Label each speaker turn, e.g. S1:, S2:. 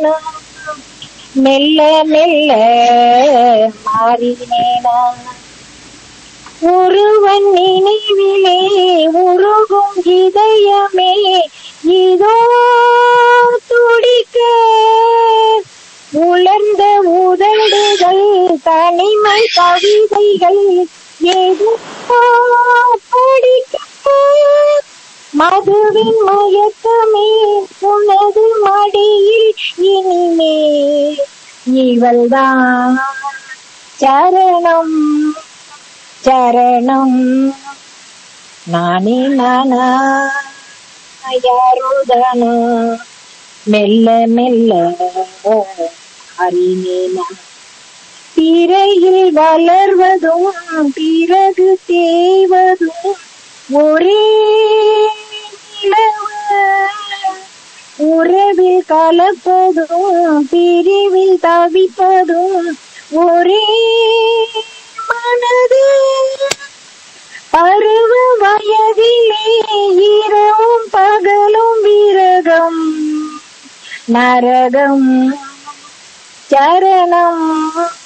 S1: நானும் மெல்ல மெல்ல மாறினேனா ஒருவன் நினைவிலே உருகும் இதயமே இதோ துடிக்க உலர்ந்த உதடுகள் தனிமை கவிதைகள் ஏதோ படிக்க மதுவின் மயக்கமே உனது மடியில் இனிமே இவள்தான் சரணம் சரணம் நானே நானா யாரோதானா மெல்ல மெல்ல அறினேனா பிறையில் வளர்வதும் பிறகு தேய்வதும் ஒரே நிலவு உறவில் கலப்பதும் பிரிவில் தவிப்பதும் ஒரே மனது பருவ வயதிலே இரவும் பகலும் விரகம் நரகம் சரணம்